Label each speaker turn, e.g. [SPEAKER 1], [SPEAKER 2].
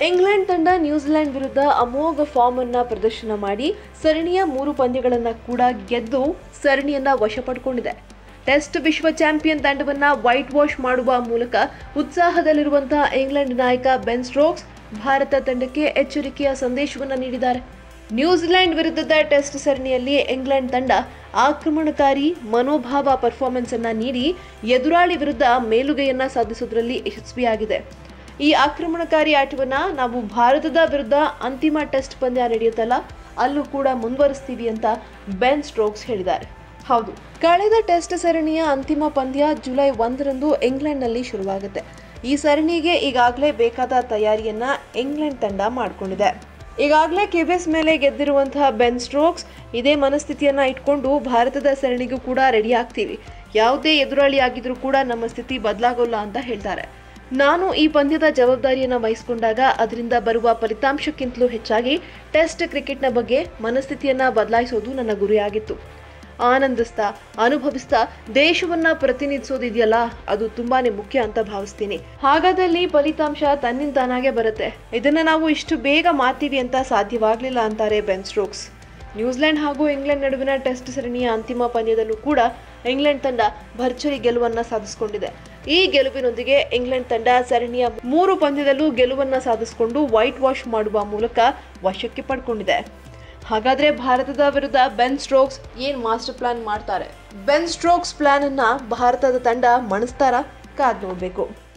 [SPEAKER 1] England ತಂಡ New Zealand ವಿರುದ್ಧ ಅಮೋಘ ಫಾರ್ಮ್ ಅನ್ನ ಪ್ರದರ್ಶನ ಮಾಡಿ ಸರಣಿಯ ಮೂರು ಪಂದ್ಯಗಳನ್ನ ಕೂಡ ಗೆದ್ದು ಸರಣಿಯನ್ನ ವಶಪಡಿಕೊಂಡಿದೆ ಟೆಸ್ಟ್ ವಿಶ್ವ ಚಾಂಪಿಯನ್ ತಂಡವನ್ನ ವೈಟ್ ವಾಶ್ ಮಾಡುವ ಮೂಲಕ ಉತ್ಸಾಹದಲ್ಲಿರುವಂತಹ ಇಂಗ್ಲೆಂಡ್ ನಾಯಕ ಬೆನ್ ಸ್ಟ್ರೋಕ್ಸ್ ಭಾರತ ತಂಡಕ್ಕೆ ಎಚ್ಚರಿಕೆಯ ಸಂದೇಶವನ್ನ ನೀಡಿದ್ದಾರೆ ನ್ಯೂಜಿಲೆಂಡ್ ವಿರುದ್ಧದ ಟೆಸ್ಟ್ ಸರಣಿಯಲ್ಲಿ ಇಂಗ್ಲೆಂಡ್ ತಂಡ ಆಕ್ರಮಣಕಾರಿ ಮನೋಭಾವ ಪರ್ಫಾರ್ಮೆನ್ಸ್ ಅನ್ನ ನೀಡಿ ಎದುರಾಳಿ ವಿರುದ್ಧ ಮೇಲುಗೈಯನ್ನ ಸಾಧಿಸುವುದರಲ್ಲಿ ಯಶಸ್ವಿಯಾಗಿದೆ ಈ ಆಕ್ರಮಣಕಾರಿ ಆಟವನ್ನ ನಾವು ಭಾರತದ ವಿರುದ್ಧ ಅಂತಿಮ ಟೆಸ್ಟ್ ಪಂದ್ಯ ನಡೆಯುತ್ತಲ್ಲ ಅಲ್ಲೂ ಕೂಡ ಮುಂದುವರಿಸ್ತೀವಿ ಅಂತ ಬೆನ್ ಸ್ಟ್ರೋಕ್ಸ್ ಹೇಳಿದ್ದಾರೆ ಹೌದು ಕಳೆದ ಟೆಸ್ಟ್ ಸರಣಿಯ ಅಂತಿಮ ಪಂದ್ಯ ಜುಲೈ ಒಂದರಂದು ಇಂಗ್ಲೆಂಡ್ನಲ್ಲಿ ಶುರುವಾಗುತ್ತೆ ಈ ಸರಣಿಗೆ ಈಗಾಗಲೇ ಬೇಕಾದ ತಯಾರಿಯನ್ನ ಇಂಗ್ಲೆಂಡ್ ತಂಡ ಮಾಡಿಕೊಂಡಿದೆ ಈಗಾಗಲೇ ಕೆಬಿಎಸ್ ಮೇಲೆ ಗೆದ್ದಿರುವಂತಹ ಬೆನ್ ಸ್ಟ್ರೋಕ್ಸ್ ಇದೇ ಮನಸ್ಥಿತಿಯನ್ನ ಇಟ್ಕೊಂಡು ಭಾರತದ ಸರಣಿಗೂ ಕೂಡ ರೆಡಿ ಆಗ್ತೀವಿ ಯಾವುದೇ ಎದುರಾಳಿ ಆಗಿದ್ರೂ ಕೂಡ ನಮ್ಮ ಸ್ಥಿತಿ ಬದಲಾಗೋಲ್ಲ ಅಂತ ಹೇಳ್ತಾರೆ ನಾನು ಈ ಪಂದ್ಯದ ಜವಾಬ್ದಾರಿಯನ್ನು ವಹಿಸಿಕೊಂಡಾಗ ಅದರಿಂದ ಬರುವ ಫಲಿತಾಂಶಕ್ಕಿಂತಲೂ ಹೆಚ್ಚಾಗಿ ಟೆಸ್ಟ್ ಕ್ರಿಕೆಟ್ನ ಬಗ್ಗೆ ಮನಸ್ಥಿತಿಯನ್ನ ಬದಲಾಯಿಸೋದು ನನ್ನ ಗುರಿಯಾಗಿತ್ತು ಆನಂದಿಸ್ತಾ ಅನುಭವಿಸ್ತಾ ದೇಶವನ್ನ ಪ್ರತಿನಿಧಿಸೋದಿದೆಯಲ್ಲ ಅದು ತುಂಬಾನೇ ಮುಖ್ಯ ಅಂತ ಭಾವಿಸ್ತೀನಿ ಹಾಗಾದಲ್ಲಿ ಫಲಿತಾಂಶ ತನ್ನಿಂತಾನಾಗೆ ಬರುತ್ತೆ ಇದನ್ನ ನಾವು ಇಷ್ಟು ಬೇಗ ಮಾತೀವಿ ಅಂತ ಸಾಧ್ಯವಾಗಲಿಲ್ಲ ಅಂತಾರೆ ಬೆನ್ ಸ್ಟ್ರೋಕ್ಸ್ ನ್ಯೂಜಿಲೆಂಡ್ ಹಾಗೂ ಇಂಗ್ಲೆಂಡ್ ನಡುವಿನ ಟೆಸ್ಟ್ ಸರಣಿಯ ಅಂತಿಮ ಪಂದ್ಯದಲ್ಲೂ ಕೂಡ ಇಂಗ್ಲೆಂಡ್ ತಂಡ ಭರ್ಜರಿ ಗೆಲುವನ್ನ ಸಾಧಿಸಿಕೊಂಡಿದೆ ಈ ಗೆಲುವಿನೊಂದಿಗೆ ಇಂಗ್ಲೆಂಡ್ ತಂಡ ಸರಣಿಯ ಮೂರು ಪಂದ್ಯದಲ್ಲೂ ಗೆಲುವನ್ನ ಸಾಧಿಸಿಕೊಂಡು ವೈಟ್ ವಾಶ್ ಮಾಡುವ ಮೂಲಕ ವಶಕ್ಕೆ ಪಡ್ಕೊಂಡಿದೆ ಹಾಗಾದ್ರೆ ಭಾರತದ ವಿರುದ್ಧ ಬೆನ್ ಸ್ಟ್ರೋಕ್ಸ್ ಏನ್ ಮಾಸ್ಟರ್ ಪ್ಲಾನ್ ಮಾಡ್ತಾರೆ ಬೆನ್ ಸ್ಟ್ರೋಕ್ಸ್ ಪ್ಲಾನ್ ಅನ್ನ ಭಾರತದ ತಂಡ ಮಣಿಸ್ತಾರ ಕಾದ್ ನೋಡ್ಬೇಕು